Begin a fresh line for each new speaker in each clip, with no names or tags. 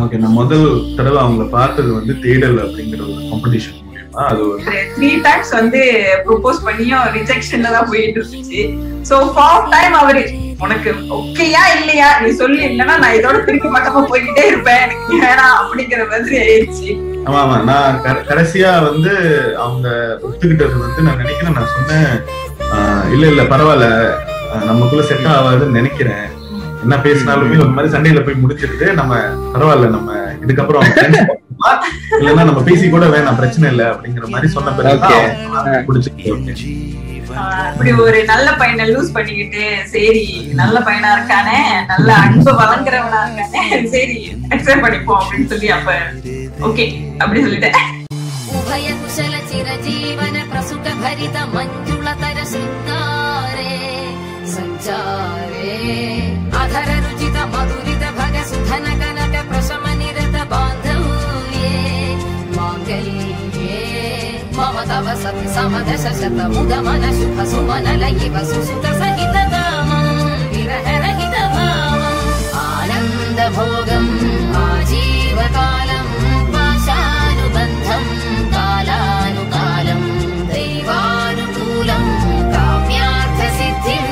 Okay நான் முதல் தடவை அவங்கள பார்த்தது வந்து தேடல் அப்படிங்கிற ஒரு காம்படிஷன் மூலியமா அது ஒரு
த்ரீ டைம்ஸ் வந்து ப்ரொபோஸ் பண்ணியும் ரிஜெக்ஷன்ல தான் போயிட்டு இருந்துச்சு சோ ஃபோர்த் டைம் அவரு உனக்கு ஓகேயா இல்லையா நீ சொல்லி இல்லைன்னா நான் இதோட திருப்பி பக்கமா போய்கிட்டே இருப்பேன் எனக்கு வேணாம் அப்படிங்கிற மாதிரி ஆயிடுச்சு
ஆமா ஆமா நான் க- கடைசியா வந்து அவங்க ஒத்துக்கிட்டது வந்து நான் நினைக்கிறேன் நான் சொன்னேன் ஆஹ் இல்ல இல்ல பரவாயில்ல ஆஹ் நமக்குள்ள செட் ஆகாதுன்னு நினைக்கிறேன் என்ன பேசினாலுமே ஒரு மாதிரி சண்டையில போய் முடிச்சிட்டு நம்ம பரவாயில்ல நம்ம இதுக்கப்புறம் friends ஆகலாம். இல்லைன்னா நம்ம பேசி கூட வேணாம் பிரச்சனை இல்ல அப்படிங்கிற மாதிரி சொன்ன
Okay.
பிறகு பிடிச்சிட்டு
ஆஹ் இப்படி ஒரு நல்ல பையனை லூஸ் பண்ணிக்கிட்டு சரி நல்ல பையனா இருக்கானே நல்ல அன்பு வழங்குறவனா இருக்கானே சரி அக்செப்ட் பண்ணிப்போம் அப்படின்னு சொல்லி அப்ப ஓகே அப்படி சொல்லிட்டேன்
उभय कुशल चिरजीवन प्रसुत भरित मञ्जुलतर शृङ्गारे सञ्चारे अधर रुचित मधुरित भग सुधन कनक प्रशम निरत बान्धव्ये माङ्गल्ये मम तव सति समदश शत मुद मन शुभ सुमन लयिव सुसुत सहित कामम् विरह रहित भावम् आनन्द भोगम् आजीवकालम् पाशानुबन्धम् कालानुकालम् दैवानुकूलम् काम्यार्थसिद्धिम्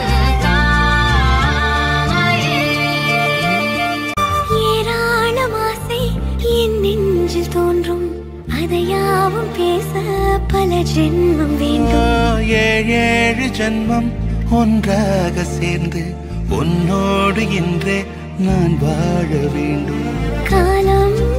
कामये
ஏராளம் ஆசை என் நெஞ்சில் தோன்றும் அதையாவும் பேச பல ஜென்மம் வேண்டும்
ஏழேழு ஜன்மம் ஒன்றாக சேர்ந்து உன்னோடு இன்றே நான் வாழ வேண்டும்
காலம்